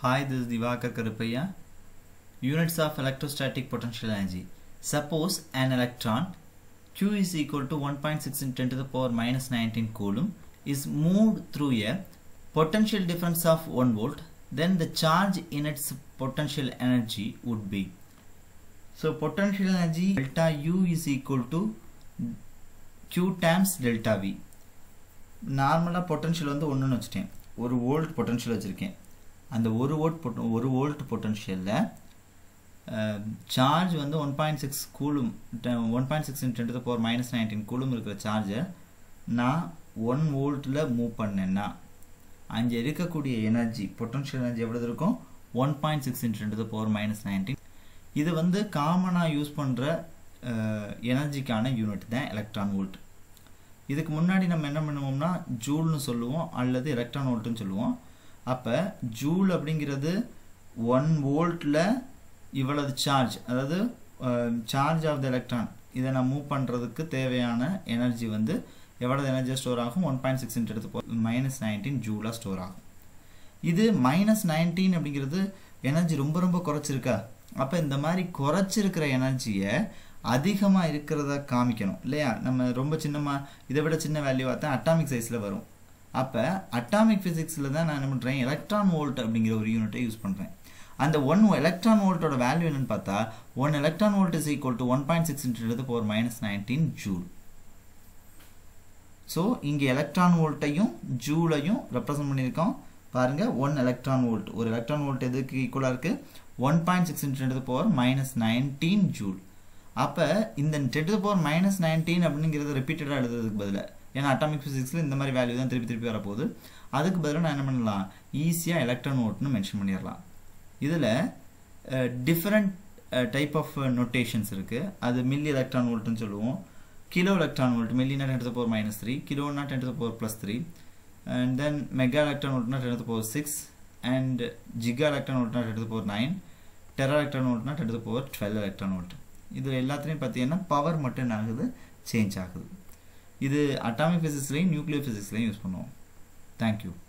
Hi, this is Divakar Karupaya. Units of electrostatic potential energy. Suppose an electron Q is equal to 1.6 in 10 to the power minus 19 coulomb is moved through a potential difference of 1 volt, then the charge in its potential energy would be. So potential energy delta U is equal to Q times delta V. நார்மலாக potential வந்து ஒன்றுன்னு வச்சுட்டேன் ஒரு volt potential வச்சுருக்கேன் அந்த ஒரு volt பொட்ட ஒரு வோல்ட் பொட்டன்ஷியலில் சார்ஜ் வந்து one point six coulomb one point six ten to power minus nineteen coulomb இருக்கிற சார்ஜை நான் ஒன் வோல்ட்டில் மூவ் பண்ணேன்னா அங்கே இருக்கக்கூடிய எனர்ஜி பொட்டன்ஷியல் எனர்ஜி எவ்வளவு இருக்கும் one point six ten to power minus nineteen இது வந்து காமனாக யூஸ் பண்ணுற எனர்ஜிக்கான யூனிட் தான் எலக்ட்ரான் வோல்ட் இதுக்கு முன்னாடி நம்ம என்ன பண்ணுவோம்னா ஜூல்னு சொல்லுவோம் அல்லது எலக்ட்ரான் வோல்ட்டுன்னு சொல்லுவோம் அப்போ ஜூல் அப்படிங்கிறது ஒன் வோல்ட்டில் இவ்வளவு சார்ஜ் அதாவது சார்ஜ் ஆஃப் த எலக்ட்ரான் இதை நான் மூவ் பண்ணுறதுக்கு தேவையான எனர்ஜி வந்து எவ்வளவு எனர்ஜி ஸ்டோர் ஆகும் ஒன் பாயிண்ட் சிக்ஸ் எடுத்து மைனஸ் நைன்டீன் ஜூலாக ஸ்டோர் ஆகும் இது மைனஸ் நைன்டீன் அப்படிங்கிறது எனர்ஜி ரொம்ப ரொம்ப குறைச்சிருக்கா அப்போ இந்த மாதிரி குறைச்சிருக்கிற எனர்ஜியை அதிகமாக இருக்கிறத காமிக்கணும் இல்லையா நம்ம ரொம்ப சின்னமாக இதை விட சின்ன வேல்யூவாக தான் அட்டாமிக் சைஸில் வரும் அப்போ அட்டாமிக் ஃபிசிக்ஸில் தான் நான் என்ன பண்ணுறேன் எலக்ட்ரான் வோல்ட் அப்படிங்கிற ஒரு யூனிட்டை யூஸ் பண்ணுறேன் அந்த ஒன் எலக்ட்ரான் வோல்ட்டோட வேல்யூ என்னன்னு பார்த்தா one electron volt is equal to one point six into power minus nineteen joule so இங்கே எலக்ட்ரான் வோல்ட்டையும் ஜூலையும் ரெப்ரசன்ட் பண்ணியிருக்கோம் பாருங்கள் ஒன் எலக்ட்ரான் வோல்ட் ஒரு எலக்ட்ரான் வோல்ட் எதுக்கு ஈக்குவலாக இருக்குது one point six into power minus nineteen joule அப்போ இந்த ten to power minus nineteen அப்படிங்கிறத ரிப்பீட்டடாக எழுதுறதுக்கு பதிலாக ஏன்னா அட்டாமிக் ஃபிசிக்ஸில் இந்த மாதிரி வேல்யூ தான் திருப்பி திருப்பி வரப்போகுது அதுக்கு பதிலாக நான் என்ன பண்ணலாம் ஈஸியாக எலக்ட்ரான் வோல்ட்னு மென்ஷன் பண்ணிடலாம் இதில் டிஃப்ரெண்ட் டைப் ஆஃப் நொட்டேஷன்ஸ் இருக்குது அது மில்லி எலக்ட்ரான் வோல்ட்னு சொல்லுவோம் கிலோ எலக்ட்ரான் வோல்ட் மில்லினா ten to power minus three கிலோனா ten to power plus three and then mega electron வோல்ட்னா ten to power six and giga electron வோல்ட்னா ten to power nine tera electron வோல்ட்னா ten to power twelve electron volt இதில் எல்லாத்துலேயும் பார்த்தீங்கன்னா power மட்டும் என்ன ஆகுது சேஞ்ச் ஆகுது இது அட்டாமிக் ஃபிசிக்ஸ்லையும் நியூக்ளியர் ஃபிசிக்ஸ்லையும் யூஸ் பண்ணுவோம் தேங்க்யூ